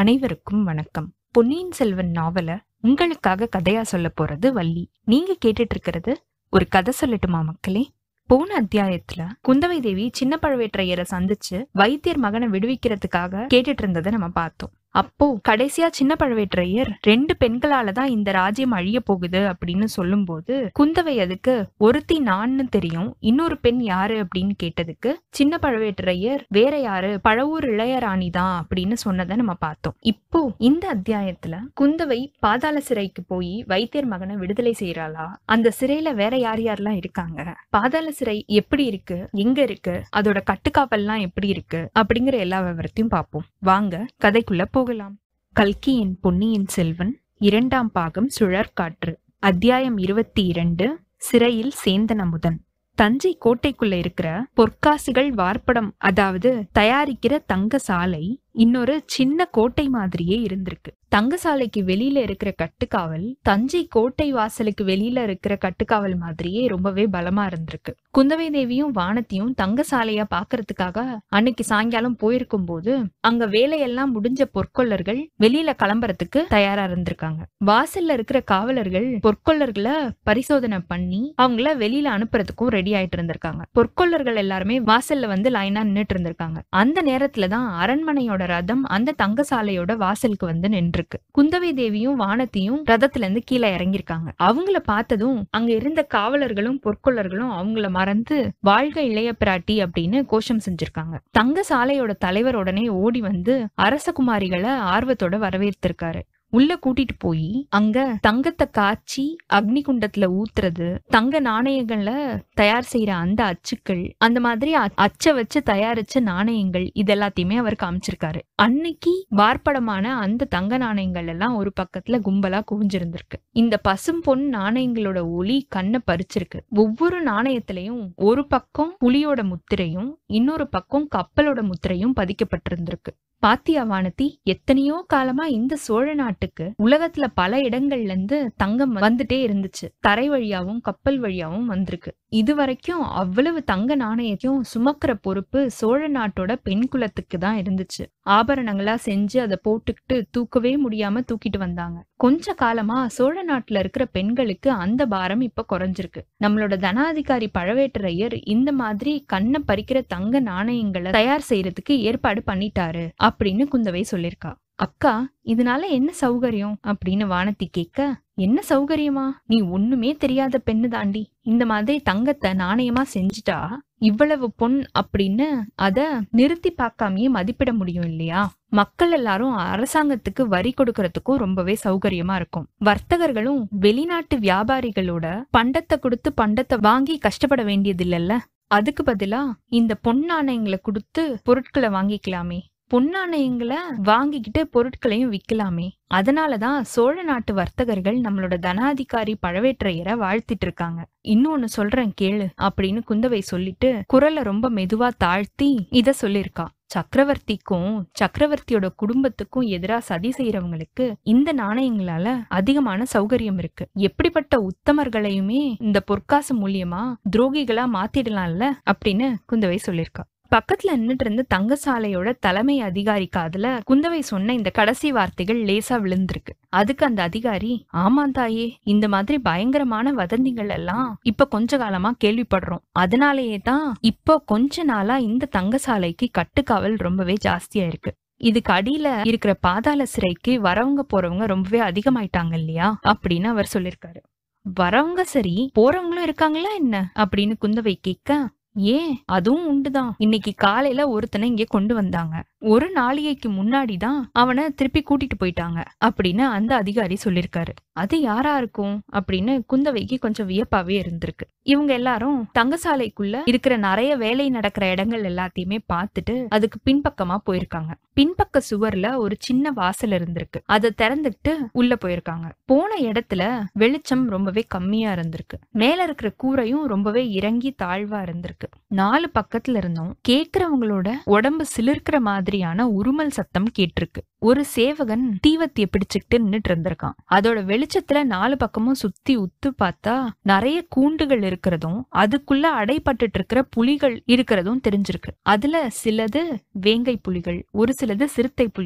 அனைவருக்கும் வணக்கம் பொன்னியின் செல்வன் நாவல உங்களுக்காக கதையா சொல்ல போறது வள்ளி நீங்க கேட்டுட்டு இருக்கிறது ஒரு கதை சொல்லட்டுமா மக்களே போன அத்தியாயத்துல குந்தவை தேவி சின்ன பழுவேற்றையரை சந்திச்சு வைத்தியர் மகனை விடுவிக்கிறதுக்காக கேட்டுட்டு இருந்ததை நம்ம பார்த்தோம் அப்போ கடைசியா சின்ன பழுவேற்றையர் ரெண்டு பெண்களால தான் இந்த ராஜ்யம் அழிய போகுது அப்படின்னு சொல்லும்போது குந்தவை அதுக்கு ஒருத்தி நான்னு தெரியும் இன்னொரு பெண் யாரு அப்படின்னு கேட்டதுக்கு சின்ன பழுவேற்றையர் வேற யாரு பழவூர் இளையராணி தான் அப்படின்னு சொன்னதை நம்ம பார்த்தோம் இப்போ இந்த அத்தியாயத்துல குந்தவை பாதாள சிறைக்கு போய் வைத்தியர் மகனை விடுதலை செய்யறாளா அந்த சிறையில வேற யார் யாரெல்லாம் இருக்காங்க பாதாள சிறை எப்படி இருக்கு எங்க இருக்கு அதோட கட்டுக்காவல்லாம் எப்படி இருக்கு அப்படிங்கிற எல்லா விவரத்தையும் பார்ப்போம் வாங்க கதைக்குள்ள போகலாம் கல்கியின் பொன்னியின் செல்வன் இரண்டாம் பாகம் சுழற்காற்று அத்தியாயம் இருபத்தி இரண்டு சிறையில் சேந்தன் அமுதன் தஞ்சை கோட்டைக்குள்ள இருக்கிற பொற்காசுகள் வார்ப்படம் அதாவது தயாரிக்கிற தங்க சாலை இன்னொரு சின்ன கோட்டை மாதிரியே இருந்திருக்கு தங்கசாலைக்கு வெளியில இருக்கிற கட்டுக்காவல் தஞ்சை கோட்டை வாசலுக்கு வெளியில இருக்கிற கட்டுக்காவல் மாதிரியே ரொம்பவே பலமா இருந்திருக்கு குந்தவை தேவியும் வானத்தையும் தங்கசாலையா பாக்குறதுக்காக அன்னைக்கு சாயங்காலம் போயிருக்கும் போது அங்க வேலையெல்லாம் முடிஞ்ச பொற்கொள்ளர்கள் வெளியில கிளம்புறதுக்கு தயாரா இருந்திருக்காங்க வாசல்ல இருக்கிற காவலர்கள் பொற்கொள்ளர்களை பரிசோதனை பண்ணி அவங்கள வெளியில அனுப்புறதுக்கும் ரெடி ஆயிட்டு இருந்திருக்காங்க பொற்கொள்ளர்கள் எல்லாருமே வாசல்ல வந்து லைனா நின்னுட்டு இருந்திருக்காங்க அந்த நேரத்துலதான் அரண்மனையோட ரதம் அந்த தங்கசாலையோட வாசலுக்கு வந்து நின்றுருக்கு குந்தவை தேவியும் வானத்தையும் ரதத்துல இருந்து கீழே இறங்கியிருக்காங்க அவங்கள பார்த்ததும் அங்க இருந்த காவலர்களும் பொற்கொள்ளர்களும் அவங்கள மறந்து வாழ்க இளைய பிராட்டி அப்படின்னு கோஷம் செஞ்சிருக்காங்க தங்கசாலையோட தலைவர் உடனே ஓடி வந்து அரசகுமாரிகளை ஆர்வத்தோட வரவேற்றிருக்காரு உள்ள கூட்டிட்டு போய் அங்க தங்கத்தை காய்ச்சி அக்னி குண்டத்துல ஊத்துறது தங்க நாணயங்கள்ல தயார் செய்யற அந்த அச்சுக்கள் அந்த மாதிரி அ- அச்சை வச்சு தயாரிச்ச நாணயங்கள் இதெல்லாத்தையுமே அவர் காமிச்சிருக்காரு அன்னைக்கு வார்ப்படமான அந்த தங்க நாணயங்கள் எல்லாம் ஒரு பக்கத்துல கும்பலா குவிஞ்சிருந்திருக்கு இந்த பசும் பொன் நாணயங்களோட ஒளி கண்ணை பறிச்சிருக்கு ஒவ்வொரு நாணயத்திலையும் ஒரு பக்கம் புலியோட முத்திரையும் இன்னொரு பக்கம் கப்பலோட முத்திரையும் பதிக்கப்பட்டிருந்திருக்கு பாத்தியா வானதி எத்தனையோ காலமா இந்த சோழ நாட்டுக்கு உலகத்துல பல இடங்கள்ல இருந்து தங்கம் வந்துட்டே இருந்துச்சு தரை வழியாவும் கப்பல் வழியாவும் வந்திருக்கு இது வரைக்கும் அவ்வளவு தங்க நாணயத்தையும் சுமக்கிற பொறுப்பு சோழ நாட்டோட பெண் குலத்துக்கு தான் இருந்துச்சு ஆபரணங்களா செஞ்சு அதை போட்டுக்கிட்டு தூக்கவே முடியாம தூக்கிட்டு வந்தாங்க கொஞ்ச காலமா சோழ நாட்டுல இருக்கிற பெண்களுக்கு அந்த பாரம் இப்ப குறைஞ்சிருக்கு நம்மளோட தனாதிகாரி பழவேட்டரையர் இந்த மாதிரி கண்ணை பறிக்கிற தங்க நாணயங்களை தயார் செய்யறதுக்கு ஏற்பாடு பண்ணிட்டாரு அப்படின்னு குந்தவை சொல்லிருக்கா அக்கா இதனால என்ன சௌகரியம் அப்படின்னு வானதி கேட்க என்ன சௌகரியமா நீ ஒண்ணுமே தெரியாத பெண்ணு தாண்டி இந்த மாதிரி தங்கத்தை நாணயமா செஞ்சுட்டா இவ்வளவு பொன் அப்படின்னு அத நிறுத்தி பார்க்காமயே மதிப்பிட முடியும் இல்லையா மக்கள் எல்லாரும் அரசாங்கத்துக்கு வரி கொடுக்கறதுக்கும் ரொம்பவே சௌகரியமா இருக்கும் வர்த்தகர்களும் வெளிநாட்டு வியாபாரிகளோட பண்டத்தை கொடுத்து பண்டத்தை வாங்கி கஷ்டப்பட வேண்டியது இல்லைல்ல அதுக்கு பதிலா இந்த பொன் நாணயங்களை கொடுத்து பொருட்களை வாங்கிக்கலாமே பொன்னாணயங்களை வாங்கிக்கிட்டு பொருட்களையும் விற்கலாமே அதனாலதான் சோழ நாட்டு வர்த்தகர்கள் நம்மளோட தனாதிகாரி பழவேற்றையரை வாழ்த்திட்டு இருக்காங்க இன்னொன்னு சொல்றேன் கேளு அப்படின்னு குந்தவை சொல்லிட்டு குரலை ரொம்ப மெதுவா தாழ்த்தி இத சொல்லிருக்கா சக்கரவர்த்திக்கும் சக்கரவர்த்தியோட குடும்பத்துக்கும் எதிரா சதி செய்யறவங்களுக்கு இந்த நாணயங்களால அதிகமான சௌகரியம் இருக்கு எப்படிப்பட்ட உத்தமர்களையுமே இந்த பொற்காசு மூலியமா துரோகிகளா மாத்திடலாம்ல அப்படின்னு குந்தவை சொல்லிருக்கா பக்கத்துல நின்னுட்டு இருந்த தங்கசாலையோட தலைமை அதிகாரி காதுல குந்தவை சொன்ன இந்த கடைசி வார்த்தைகள் லேசா விழுந்திருக்கு அதுக்கு அந்த அதிகாரி ஆமா தாயே இந்த மாதிரி பயங்கரமான வதந்திகள் எல்லாம் இப்ப கொஞ்ச காலமா கேள்விப்படுறோம் அதனாலேயே தான் இப்போ கொஞ்ச நாளா இந்த தங்கசாலைக்கு கட்டுக்காவல் ரொம்பவே ஜாஸ்தியா இருக்கு இதுக்கு அடியில இருக்கிற பாதாள சிறைக்கு வரவங்க போறவங்க ரொம்பவே அதிகமாயிட்டாங்க இல்லையா அப்படின்னு அவர் சொல்லிருக்காரு வரவங்க சரி போறவங்களும் இருக்காங்களா என்ன அப்படின்னு குந்தவை கேட்க ஏன் அதுவும் உண்டுதான் இன்னைக்கு காலையில ஒருத்தனை இங்க கொண்டு வந்தாங்க ஒரு நாளிகைக்கு முன்னாடி தான் அவனை திருப்பி கூட்டிட்டு போயிட்டாங்க அப்படின்னு அந்த அதிகாரி சொல்லிருக்காரு அது யாரா இருக்கும் அப்படின்னு குந்தவைக்கு கொஞ்சம் வியப்பாவே இருந்திருக்கு இவங்க எல்லாரும் தங்கசாலைக்குள்ள இருக்கிற நிறைய வேலை நடக்கிற இடங்கள் எல்லாத்தையுமே பார்த்துட்டு அதுக்கு பின்பக்கமா போயிருக்காங்க பின்பக்க சுவர்ல ஒரு சின்ன வாசல் இருந்திருக்கு அதை திறந்துட்டு உள்ள போயிருக்காங்க போன இடத்துல வெளிச்சம் ரொம்பவே கம்மியா இருந்திருக்கு மேல இருக்கிற கூரையும் ரொம்பவே இறங்கி தாழ்வா இருந்திருக்கு நாலு பக்கத்துல இருந்தும் கேக்குறவங்களோட உடம்பு சிலிர்க்கிற மாதிரியான உருமல் சத்தம் கேட்டிருக்கு ஒரு சேவகன் தீவத்திய பிடிச்சுக்கிட்டு நின்னுட்டு இருந்திருக்கான் அதோட வெளிச்சத்துல நாலு பக்கமும் சுத்தி உத்து பார்த்தா நிறைய கூண்டுகள் இருக்கிறதும் அதுக்குள்ள அடைப்பட்டுட்டு இருக்கிற புலிகள் இருக்கிறதும் தெரிஞ்சிருக்கு அதுல சிலது வேங்கை புலிகள் ஒரு சிலது சிறுத்தை புலிகள்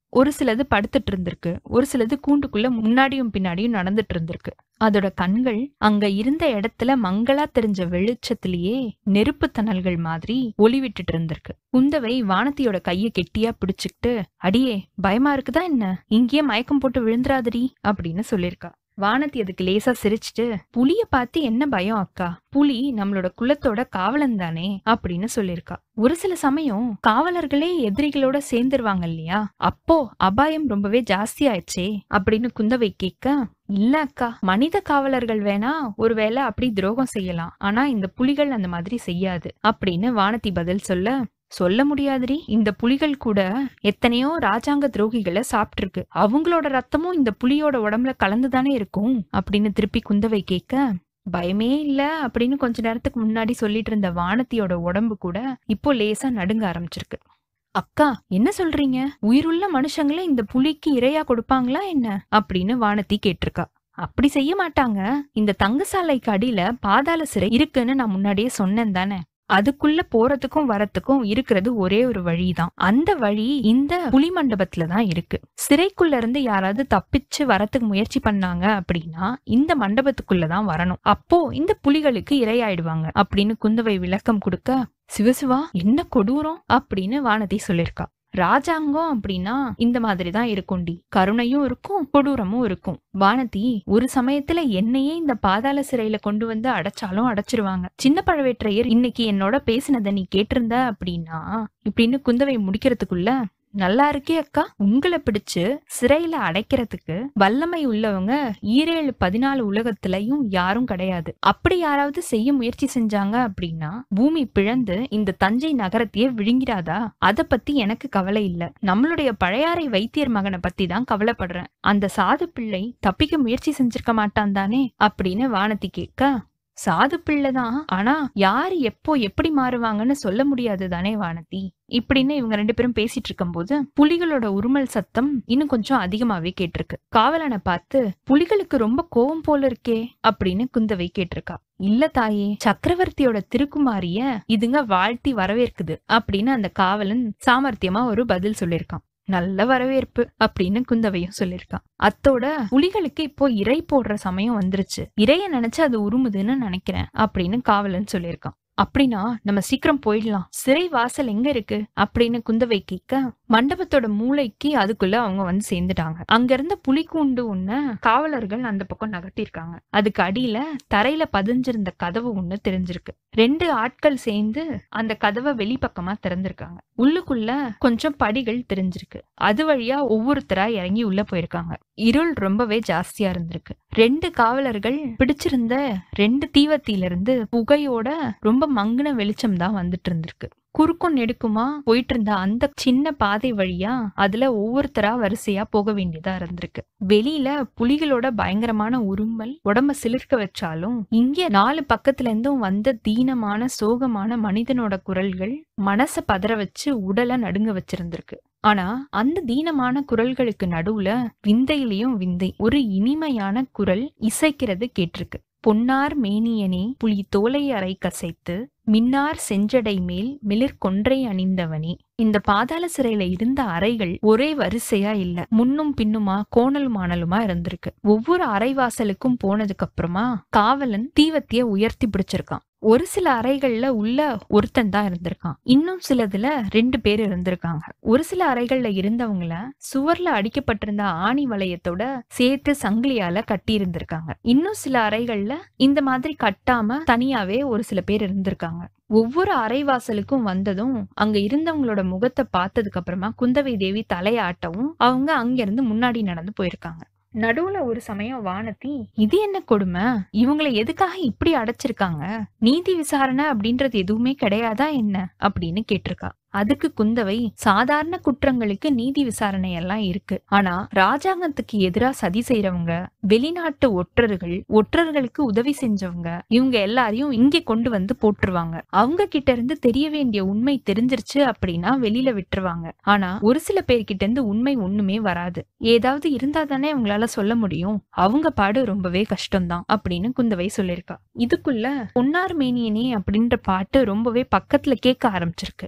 ஒரு சிலது படுத்துட்டு இருந்திருக்கு ஒரு சிலது கூண்டுக்குள்ள முன்னாடியும் பின்னாடியும் நடந்துட்டு இருந்திருக்கு அதோட கண்கள் அங்க இருந்த இடத்துல மங்களா தெரிஞ்ச வெளிச்சத்திலேயே நெருப்பு தணல்கள் மாதிரி ஒளி விட்டுட்டு இருந்திருக்கு குந்தவை வானத்தியோட கைய கெட்டியா பிடிச்சுக்கிட்டு அடியே பயமா இருக்குதா என்ன இங்கேயே மயக்கம் போட்டு விழுந்துராதடி அப்படின்னு சொல்லிருக்கா வானதி அதுக்கு லேசா சிரிச்சுட்டு புலிய பார்த்து என்ன பயம் அக்கா புலி நம்மளோட குலத்தோட காவலன் தானே அப்படின்னு சொல்லிருக்கா ஒரு சில சமயம் காவலர்களே எதிரிகளோட சேர்ந்துருவாங்க இல்லையா அப்போ அபாயம் ரொம்பவே ஜாஸ்தி ஆயிடுச்சே அப்படின்னு குந்தவை கேட்க இல்ல அக்கா மனித காவலர்கள் வேணா ஒருவேளை அப்படி துரோகம் செய்யலாம் ஆனா இந்த புலிகள் அந்த மாதிரி செய்யாது அப்படின்னு வானதி பதில் சொல்ல சொல்ல முடியாதுடி இந்த புலிகள் கூட எத்தனையோ ராஜாங்க துரோகிகளை சாப்பிட்டிருக்கு அவங்களோட ரத்தமும் இந்த புலியோட உடம்புல கலந்துதானே இருக்கும் அப்படின்னு திருப்பி குந்தவை கேட்க பயமே இல்ல அப்படின்னு கொஞ்ச நேரத்துக்கு முன்னாடி சொல்லிட்டு இருந்த வானத்தியோட உடம்பு கூட இப்போ லேசா நடுங்க ஆரம்பிச்சிருக்கு அக்கா என்ன சொல்றீங்க உயிருள்ள மனுஷங்களே இந்த புலிக்கு இரையா கொடுப்பாங்களா என்ன அப்படின்னு வானதி கேட்டிருக்கா அப்படி செய்ய மாட்டாங்க இந்த தங்கசாலைக்கு அடியில பாதாள சிறை இருக்குன்னு நான் முன்னாடியே சொன்னேன் தானே அதுக்குள்ள போறதுக்கும் வரத்துக்கும் இருக்கிறது ஒரே ஒரு வழிதான் அந்த வழி இந்த புலி மண்டபத்துல தான் இருக்கு சிறைக்குள்ள இருந்து யாராவது தப்பிச்சு வரத்துக்கு முயற்சி பண்ணாங்க அப்படின்னா இந்த மண்டபத்துக்குள்ள தான் வரணும் அப்போ இந்த புலிகளுக்கு இரையாயிடுவாங்க அப்படின்னு குந்தவை விளக்கம் கொடுக்க சிவசிவா என்ன கொடூரம் அப்படின்னு வானதி சொல்லிருக்கா ராஜாங்கம் அப்படின்னா இந்த மாதிரி தான் இருக்கும்டி கருணையும் இருக்கும் கொடூரமும் இருக்கும் வானதி ஒரு சமயத்துல என்னையே இந்த பாதாள சிறையில கொண்டு வந்து அடைச்சாலும் அடைச்சிருவாங்க சின்ன பழவேற்றையர் இன்னைக்கு என்னோட பேசினதை நீ கேட்டிருந்த அப்படின்னா இப்படின்னு குந்தவை முடிக்கிறதுக்குள்ள நல்லா இருக்கே அக்கா உங்களை பிடிச்சு சிறையில அடைக்கிறதுக்கு வல்லமை உள்ளவங்க ஈரேழு பதினாலு உலகத்திலயும் யாரும் கிடையாது அப்படி யாராவது செய்ய முயற்சி செஞ்சாங்க அப்படின்னா பூமி பிளந்து இந்த தஞ்சை நகரத்தையே விழுங்கிடாதா அத பத்தி எனக்கு கவலை இல்ல நம்மளுடைய பழையாறை வைத்தியர் மகனை பத்தி தான் கவலைப்படுறேன் அந்த சாது பிள்ளை தப்பிக்க முயற்சி செஞ்சிருக்க மாட்டான் தானே அப்படின்னு வானதி கேட்க சாது பிள்ளைதான் ஆனா யாரு எப்போ எப்படி மாறுவாங்கன்னு சொல்ல முடியாது தானே வானதி இப்படின்னு இவங்க ரெண்டு பேரும் பேசிட்டு இருக்கும்போது புலிகளோட உருமல் சத்தம் இன்னும் கொஞ்சம் அதிகமாவே கேட்டிருக்கு காவலனை பார்த்து புலிகளுக்கு ரொம்ப கோவம் போல இருக்கே அப்படின்னு குந்தவை கேட்டிருக்கா இல்ல தாயே சக்கரவர்த்தியோட திருக்குமாரிய இதுங்க வாழ்த்தி வரவேற்குது அப்படின்னு அந்த காவலன் சாமர்த்தியமா ஒரு பதில் சொல்லியிருக்கான் நல்ல வரவேற்பு அப்படின்னு குந்தவையும் சொல்லியிருக்கான் அத்தோட புலிகளுக்கு இப்போ இறை போடுற சமயம் வந்துருச்சு இறைய நினைச்சு அது உருமுதுன்னு நினைக்கிறேன் அப்படின்னு காவலன் சொல்லியிருக்கான் அப்படின்னா நம்ம சீக்கிரம் போயிடலாம் சிறை வாசல் எங்க இருக்கு அப்படின்னு குந்தவை கேட்க மண்டபத்தோட மூளைக்கு அதுக்குள்ள அவங்க வந்து சேர்ந்துட்டாங்க அங்க இருந்த புலிக்கூண்டு ஒண்ணு காவலர்கள் அந்த பக்கம் நகர்த்திருக்காங்க அதுக்கு அடியில தரையில பதிஞ்சிருந்த கதவு ஒண்ணு தெரிஞ்சிருக்கு ரெண்டு ஆட்கள் சேர்ந்து அந்த கதவை வெளிப்பக்கமா திறந்திருக்காங்க உள்ளுக்குள்ள கொஞ்சம் படிகள் தெரிஞ்சிருக்கு அது வழியா ஒவ்வொருத்தரா இறங்கி உள்ள போயிருக்காங்க இருள் ரொம்பவே ஜாஸ்தியா இருந்திருக்கு ரெண்டு காவலர்கள் பிடிச்சிருந்த ரெண்டு தீவத்தில இருந்து புகையோட ரொம்ப மங்கின வெளிச்சம் தான் வந்துட்டு இருந்திருக்கு குறுக்கும் நெடுக்குமா போயிட்டு இருந்த அந்த சின்ன பாதை வழியா அதுல ஒவ்வொருத்தரா வரிசையா போக வேண்டியதா இருந்திருக்கு வெளியில புலிகளோட பயங்கரமான உருமல் உடம்ப சிலிர்க்க வச்சாலும் இங்க நாலு பக்கத்துல இருந்தும் வந்த தீனமான சோகமான மனிதனோட குரல்கள் மனச பதற வச்சு உடலை நடுங்க வச்சிருந்திருக்கு ஆனா அந்த தீனமான குரல்களுக்கு நடுவுல விந்தையிலையும் விந்தை ஒரு இனிமையான குரல் இசைக்கிறது கேட்டிருக்கு பொன்னார் மேனியனே புலி தோலை அறை கசைத்து மின்னார் செஞ்சடை மேல் மிளிர் கொன்றை அணிந்தவனே இந்த பாதாள சிறையில இருந்த அறைகள் ஒரே வரிசையா இல்ல முன்னும் பின்னுமா கோணல் மாணலுமா இருந்திருக்கு ஒவ்வொரு அறைவாசலுக்கும் போனதுக்கு அப்புறமா காவலன் தீவத்திய உயர்த்தி பிடிச்சிருக்கான் ஒரு சில அறைகள்ல உள்ள ஒருத்தன் தான் இருந்திருக்கான் இன்னும் சிலதுல ரெண்டு பேர் இருந்திருக்காங்க ஒரு சில அறைகள்ல இருந்தவங்கள சுவர்ல அடிக்கப்பட்டிருந்த ஆணி வளையத்தோட சேர்த்து சங்கிலியால கட்டி இருந்திருக்காங்க இன்னும் சில அறைகள்ல இந்த மாதிரி கட்டாம தனியாவே ஒரு சில பேர் இருந்திருக்காங்க ஒவ்வொரு அறைவாசலுக்கும் வந்ததும் அங்க இருந்தவங்களோட முகத்தை பார்த்ததுக்கு அப்புறமா குந்தவை தேவி தலையாட்டவும் அவங்க அங்கிருந்து முன்னாடி நடந்து போயிருக்காங்க நடுவுல ஒரு சமயம் வானதி இது என்ன கொடுமை இவங்களை எதுக்காக இப்படி அடைச்சிருக்காங்க நீதி விசாரணை அப்படின்றது எதுவுமே கிடையாதா என்ன அப்படின்னு கேட்டிருக்கா அதுக்கு குந்தவை சாதாரண குற்றங்களுக்கு நீதி விசாரணை எல்லாம் இருக்கு ஆனா ராஜாங்கத்துக்கு எதிரா சதி செய்யறவங்க வெளிநாட்டு ஒற்றர்கள் ஒற்றர்களுக்கு உதவி செஞ்சவங்க இவங்க எல்லாரையும் இங்கே கொண்டு வந்து போட்டுருவாங்க அவங்க கிட்ட இருந்து தெரிய வேண்டிய உண்மை தெரிஞ்சிருச்சு அப்படின்னா வெளியில விட்டுருவாங்க ஆனா ஒரு சில பேர்கிட்ட இருந்து உண்மை ஒண்ணுமே வராது ஏதாவது இருந்தா தானே அவங்களால சொல்ல முடியும் அவங்க பாடு ரொம்பவே கஷ்டம்தான் அப்படின்னு குந்தவை சொல்லியிருக்கா இதுக்குள்ள பொன்னார் மேனியனே அப்படின்ற பாட்டு ரொம்பவே பக்கத்துல கேட்க ஆரம்பிச்சிருக்கு அந்த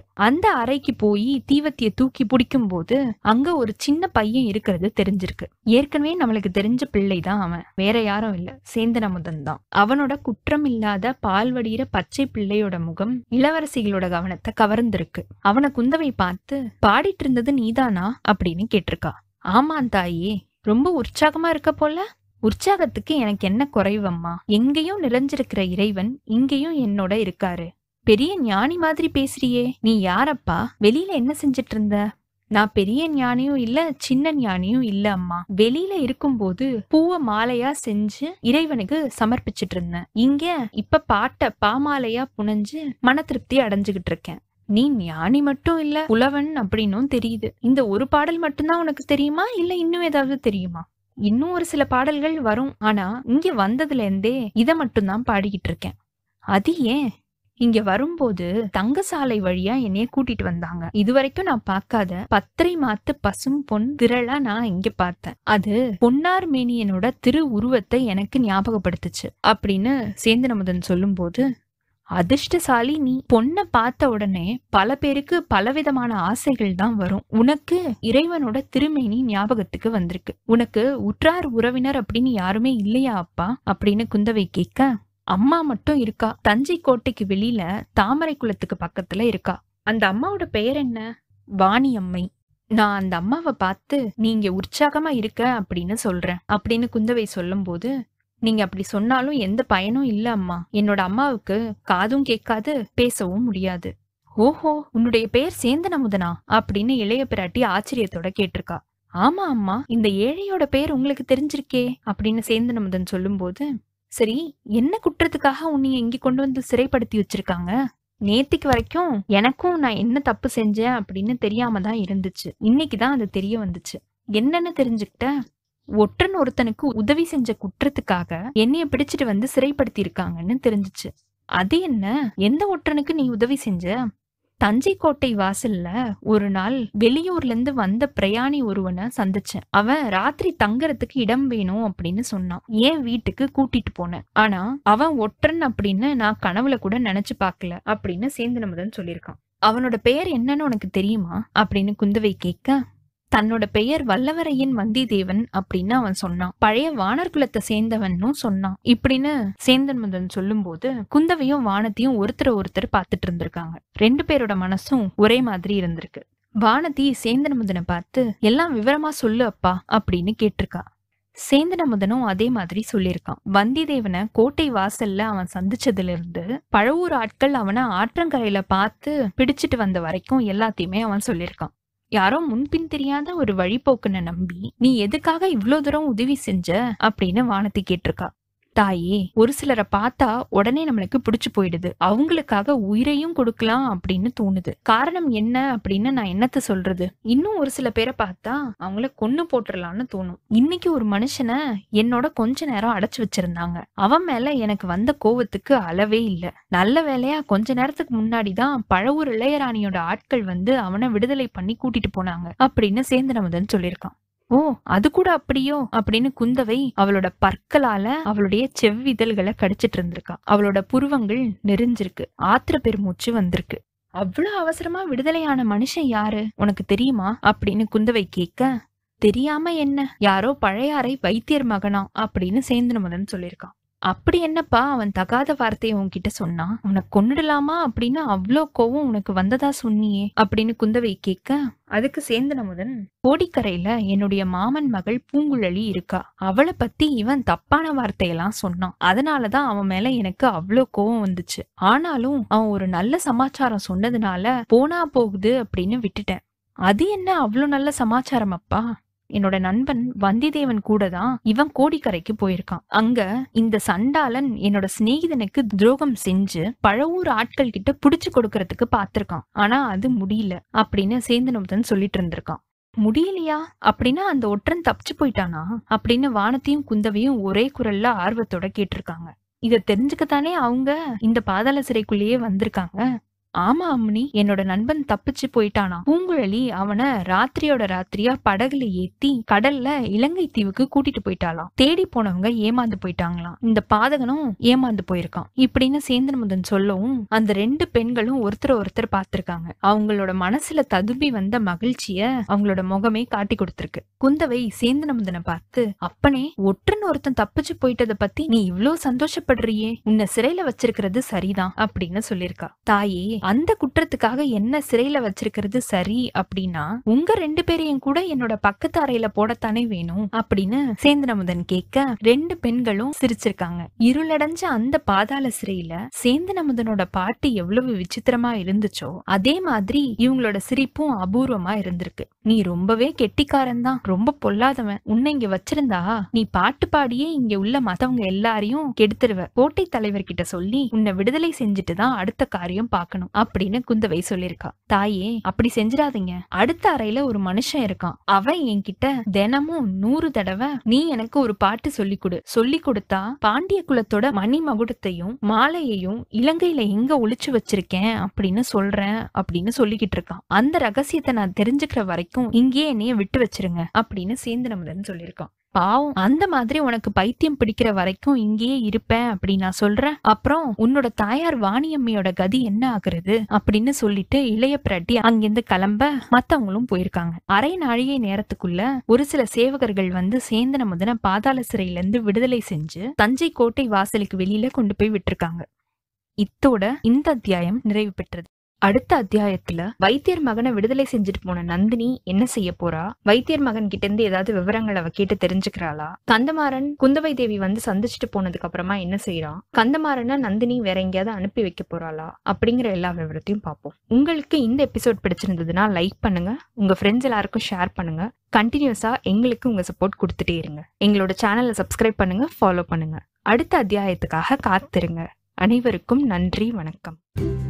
அறைக்கு போய் தீவத்திய தூக்கி பிடிக்கும் போது அங்க ஒரு சின்ன பையன் இருக்கிறது தெரிஞ்சிருக்கு ஏற்கனவே நம்மளுக்கு தெரிஞ்ச பிள்ளை தான் அவன் வேற யாரும் இல்ல சேந்தன் அமுதன் தான் அவனோட குற்றம் இல்லாத பால்வடிகிற பச்சை பிள்ளையோட முகம் இளவரசிகளோட கவனத்தை கவர்ந்திருக்கு அவனை குந்தவை பார்த்து பாடிட்டு இருந்தது நீதானா அப்படின்னு கேட்டிருக்கா ஆமாம் தாயே ரொம்ப உற்சாகமா இருக்க போல உற்சாகத்துக்கு எனக்கு என்ன குறைவம்மா எங்கேயும் நிறைஞ்சிருக்கிற இறைவன் இங்கேயும் என்னோட இருக்காரு பெரிய ஞானி மாதிரி பேசுறியே நீ யாரப்பா வெளியில என்ன செஞ்சிட்டு இருந்த நான் பெரிய ஞானியும் இல்ல சின்ன ஞானியும் இல்ல அம்மா வெளியில இருக்கும்போது பூவை மாலையா செஞ்சு இறைவனுக்கு சமர்ப்பிச்சிட்டு இருந்தேன் இங்க இப்ப பாட்ட பாமாலையா புனைஞ்சு மன திருப்தி அடைஞ்சுகிட்டு இருக்கேன் நீ ஞானி மட்டும் இல்ல புலவன் அப்படின்னும் தெரியுது இந்த ஒரு பாடல் மட்டும்தான் உனக்கு தெரியுமா இல்ல இன்னும் ஏதாவது தெரியுமா இன்னும் ஒரு சில பாடல்கள் வரும் ஆனா இங்க வந்ததுல இருந்தே இத மட்டும்தான் பாடிக்கிட்டு இருக்கேன் அது ஏன் இங்க வரும்போது தங்கசாலை வழியா என்னைய கூட்டிட்டு வந்தாங்க இதுவரைக்கும் நான் பார்க்காத பத்திரை மாத்து பசும் பொன் திரளா நான் இங்க பார்த்தேன் அது பொன்னார் மேனியனோட திரு உருவத்தை எனக்கு ஞாபகப்படுத்துச்சு அப்படின்னு சேந்தனமுதன் சொல்லும்போது அதிர்ஷ்டசாலி நீ பொண்ணை பார்த்த உடனே பல பேருக்கு பலவிதமான ஆசைகள் தான் வரும் உனக்கு இறைவனோட திருமேனி ஞாபகத்துக்கு வந்திருக்கு உனக்கு உற்றார் உறவினர் அப்படின்னு யாருமே இல்லையா அப்பா அப்படின்னு குந்தவை கேட்க அம்மா மட்டும் இருக்கா தஞ்சை கோட்டைக்கு வெளியில தாமரை குளத்துக்கு பக்கத்துல இருக்கா அந்த அம்மாவோட பெயர் என்ன வாணி அம்மை நான் அந்த அம்மாவை பார்த்து நீங்க உற்சாகமா இருக்க அப்படின்னு சொல்றேன் அப்படின்னு குந்தவை சொல்லும்போது நீங்க அப்படி சொன்னாலும் எந்த பயனும் இல்ல அம்மா என்னோட அம்மாவுக்கு காதும் கேட்காது பேசவும் முடியாது ஓஹோ உன்னுடைய பெயர் சேந்தன் அமுதனா அப்படின்னு இளைய பிராட்டி ஆச்சரியத்தோட கேட்டிருக்கா ஆமா அம்மா இந்த ஏழையோட பெயர் உங்களுக்கு தெரிஞ்சிருக்கே அப்படின்னு சேந்தன் அமுதன் சொல்லும்போது சரி என்ன குற்றத்துக்காக உன்னை இங்க கொண்டு வந்து சிறைப்படுத்தி வச்சிருக்காங்க நேத்திக்கு வரைக்கும் எனக்கும் நான் என்ன தப்பு செஞ்சேன் அப்படின்னு தெரியாம தான் இருந்துச்சு இன்னைக்கு தான் அது தெரிய வந்துச்சு என்னன்னு தெரிஞ்சுக்கிட்ட ஒற்றன் ஒருத்தனுக்கு உதவி செஞ்ச குற்றத்துக்காக என்னைய பிடிச்சிட்டு வந்து சிறைப்படுத்தி இருக்காங்கன்னு தெரிஞ்சுச்சு அது என்ன எந்த ஒற்றனுக்கு நீ உதவி செஞ்ச தஞ்சை கோட்டை வாசல்ல ஒரு நாள் வெளியூர்ல இருந்து வந்த பிரயாணி ஒருவனை சந்திச்சேன் அவன் ராத்திரி தங்கறதுக்கு இடம் வேணும் அப்படின்னு சொன்னான் ஏன் வீட்டுக்கு கூட்டிட்டு போனேன் ஆனா அவன் ஒற்றன் அப்படின்னு நான் கனவுல கூட நினைச்சு பார்க்கல அப்படின்னு சேந்தனமுதன் சொல்லியிருக்கான் அவனோட பெயர் என்னன்னு உனக்கு தெரியுமா அப்படின்னு குந்தவை கேட்க தன்னோட பெயர் வல்லவரையன் வந்திதேவன் அப்படின்னு அவன் சொன்னான் பழைய வானர் குலத்தை சேர்ந்தவன்னும் சொன்னான் இப்படின்னு சேந்தன் முதன் சொல்லும்போது குந்தவையும் வானத்தையும் ஒருத்தர் ஒருத்தர் பார்த்துட்டு இருந்திருக்காங்க ரெண்டு பேரோட மனசும் ஒரே மாதிரி இருந்திருக்கு வானதி சேந்தன் முதனை பார்த்து எல்லாம் விவரமா சொல்லு அப்பா அப்படின்னு கேட்டிருக்கா சேந்தனமுதனும் அதே மாதிரி சொல்லியிருக்கான் வந்திதேவனை கோட்டை வாசல்ல அவன் சந்திச்சதுல இருந்து பழவூர் ஆட்கள் அவனை ஆற்றங்கரையில பார்த்து பிடிச்சிட்டு வந்த வரைக்கும் எல்லாத்தையுமே அவன் சொல்லியிருக்கான் யாரோ முன்பின் தெரியாத ஒரு வழிபோக்குனை நம்பி நீ எதுக்காக இவ்ளோ தூரம் உதவி செஞ்ச அப்படின்னு வானதி கேட்டிருக்கா தாயே ஒரு சிலரை பார்த்தா உடனே நம்மளுக்கு பிடிச்சு போயிடுது அவங்களுக்காக உயிரையும் கொடுக்கலாம் அப்படின்னு தோணுது காரணம் என்ன அப்படின்னு நான் என்னத்த சொல்றது இன்னும் ஒரு சில பேரை பார்த்தா அவங்கள கொன்னு போட்டுடலாம்னு தோணும் இன்னைக்கு ஒரு மனுஷனை என்னோட கொஞ்ச நேரம் அடைச்சு வச்சிருந்தாங்க அவன் மேல எனக்கு வந்த கோவத்துக்கு அளவே இல்ல நல்ல வேலையா கொஞ்ச நேரத்துக்கு முன்னாடி தான் பழவூர் இளையராணியோட ஆட்கள் வந்து அவனை விடுதலை பண்ணி கூட்டிட்டு போனாங்க அப்படின்னு சேந்தனமுதன் சொல்லியிருக்கான் ஓ அது கூட அப்படியோ அப்படின்னு குந்தவை அவளோட பற்களால அவளுடைய செவ்விதழ்களை கடிச்சிட்டு இருந்திருக்கா அவளோட புருவங்கள் நெறிஞ்சிருக்கு ஆத்திர பெருமூச்சு வந்திருக்கு அவ்வளவு அவசரமா விடுதலையான மனுஷன் யாரு உனக்கு தெரியுமா அப்படின்னு குந்தவை கேட்க தெரியாம என்ன யாரோ பழையாறை வைத்தியர் மகனா அப்படின்னு சேந்தனமுதன் சொல்லியிருக்கான் அப்படி என்னப்பா அவன் தகாத வார்த்தையை உன்கிட்ட சொன்னான் உனக்கு கொன்னுடலாமா அப்படின்னு அவ்வளோ கோவம் உனக்கு வந்ததா சொன்னியே அப்படின்னு குந்தவை கேட்க அதுக்கு சேந்தனமுதன் கோடிக்கரையில என்னுடைய மாமன் மகள் பூங்குழலி இருக்கா அவளை பத்தி இவன் தப்பான வார்த்தையெல்லாம் சொன்னான் அதனாலதான் அவன் மேல எனக்கு அவ்வளோ கோவம் வந்துச்சு ஆனாலும் அவன் ஒரு நல்ல சமாச்சாரம் சொன்னதுனால போனா போகுது அப்படின்னு விட்டுட்டேன் அது என்ன அவ்வளோ நல்ல சமாச்சாரம் அப்பா என்னோட நண்பன் வந்திதேவன் கூட தான் இவன் கோடிக்கரைக்கு போயிருக்கான் அங்க இந்த சண்டாளன் என்னோட சிநேகிதனுக்கு துரோகம் செஞ்சு பழவூர் ஆட்கள் கிட்ட புடிச்சு கொடுக்கறதுக்கு பார்த்திருக்கான் ஆனா அது முடியல அப்படின்னு சேந்தனமுதன் சொல்லிட்டு இருந்திருக்கான் முடியலையா அப்படின்னா அந்த ஒற்றன் தப்பிச்சு போயிட்டானா அப்படின்னு வானத்தையும் குந்தவையும் ஒரே குரல்ல ஆர்வத்தோட கேட்டிருக்காங்க இத தெரிஞ்சுக்கத்தானே அவங்க இந்த பாதாள சிறைக்குள்ளேயே வந்திருக்காங்க ஆமா அம்னி என்னோட நண்பன் தப்பிச்சு போயிட்டானா பூங்குழலி அவனை ராத்திரியோட ராத்திரியா படகுல ஏத்தி கடல்ல இலங்கை தீவுக்கு கூட்டிட்டு போயிட்டாளாம் தேடி போனவங்க ஏமாந்து போயிட்டாங்களாம் இந்த பாதகனும் ஏமாந்து போயிருக்கான் இப்படின்னு சேந்தனமுதன் சொல்லவும் அந்த ரெண்டு பெண்களும் ஒருத்தர் ஒருத்தர் பார்த்திருக்காங்க அவங்களோட மனசுல ததும்பி வந்த மகிழ்ச்சிய அவங்களோட முகமே காட்டி கொடுத்திருக்கு குந்தவை சேந்தனமுதனை பார்த்து அப்பனே ஒற்றுன்னு ஒருத்தன் தப்பிச்சு போயிட்டத பத்தி நீ இவ்ளோ சந்தோஷப்படுறியே உன்னை சிறையில வச்சிருக்கிறது சரிதான் அப்படின்னு சொல்லியிருக்கா தாயே அந்த குற்றத்துக்காக என்ன சிறையில வச்சிருக்கிறது சரி அப்படின்னா உங்க ரெண்டு பேரையும் கூட என்னோட பக்கத்து அறையில போடத்தானே வேணும் அப்படின்னு சேந்தனமுதன் கேட்க ரெண்டு பெண்களும் சிரிச்சிருக்காங்க இருளடைஞ்ச அந்த பாதாள சிறையில சேந்தனமுதனோட பாட்டு எவ்வளவு விசித்திரமா இருந்துச்சோ அதே மாதிரி இவங்களோட சிரிப்பும் அபூர்வமா இருந்திருக்கு நீ ரொம்பவே கெட்டிக்காரன் தான் ரொம்ப பொல்லாதவன் உன்னை இங்க வச்சிருந்தா நீ பாட்டு பாடியே இங்க உள்ள மத்தவங்க எல்லாரையும் கெடுத்துருவ கோட்டை தலைவர்கிட்ட சொல்லி உன்னை விடுதலை செஞ்சுட்டு தான் அடுத்த காரியம் பார்க்கணும் அப்படின்னு குந்தவை சொல்லிருக்கா தாயே அப்படி செஞ்சிடாதீங்க அடுத்த அறையில ஒரு மனுஷன் இருக்கான் அவன் என்கிட்ட தினமும் நூறு தடவை நீ எனக்கு ஒரு பாட்டு சொல்லி கொடு சொல்லி கொடுத்தா பாண்டிய குலத்தோட மணி மகுடத்தையும் மாலையையும் இலங்கையில எங்க ஒளிச்சு வச்சிருக்கேன் அப்படின்னு சொல்றேன் அப்படின்னு சொல்லிக்கிட்டு இருக்கான் அந்த ரகசியத்தை நான் தெரிஞ்சுக்கிற வரைக்கும் இங்கேயே என்னைய விட்டு வச்சிருங்க அப்படின்னு சேந்தனமுதன் சொல்லியிருக்கான் பாவம் அந்த மாதிரி உனக்கு பைத்தியம் பிடிக்கிற வரைக்கும் இங்கேயே இருப்பேன் அப்படி நான் சொல்றேன் அப்புறம் உன்னோட தாயார் வாணியம்மையோட கதி என்ன ஆகுறது அப்படின்னு சொல்லிட்டு இளைய பிராட்டி அங்கிருந்து கிளம்ப மத்தவங்களும் போயிருக்காங்க அரை நாழிகை நேரத்துக்குள்ள ஒரு சில சேவகர்கள் வந்து சேந்தன முதன பாதாள சிறையில இருந்து விடுதலை செஞ்சு தஞ்சை கோட்டை வாசலுக்கு வெளியில கொண்டு போய் விட்டிருக்காங்க இத்தோட இந்த அத்தியாயம் நிறைவு பெற்றது அடுத்த அத்தியாயத்துல வைத்தியர் மகனை விடுதலை செஞ்சுட்டு போன நந்தினி என்ன செய்ய போறா வைத்தியர் மகன் கிட்ட இருந்து ஏதாவது விவரங்கள் அவ கேட்டு தெரிஞ்சுக்கிறாளா கந்தமாறன் குந்தவை தேவி வந்து சந்திச்சுட்டு போனதுக்கு அப்புறமா என்ன செய்யறான் கந்தமாறனை நந்தினி வேற எங்கேயாவது அனுப்பி வைக்க போறாளா அப்படிங்கிற எல்லா விவரத்தையும் பார்ப்போம் உங்களுக்கு இந்த எபிசோட் பிடிச்சிருந்ததுன்னா லைக் பண்ணுங்க உங்க ஃப்ரெண்ட்ஸ் எல்லாருக்கும் ஷேர் பண்ணுங்க கண்டினியூஸா எங்களுக்கு உங்க சப்போர்ட் கொடுத்துட்டே இருங்க எங்களோட சேனலை சப்ஸ்கிரைப் பண்ணுங்க ஃபாலோ பண்ணுங்க அடுத்த அத்தியாயத்துக்காக காத்திருங்க அனைவருக்கும் நன்றி வணக்கம்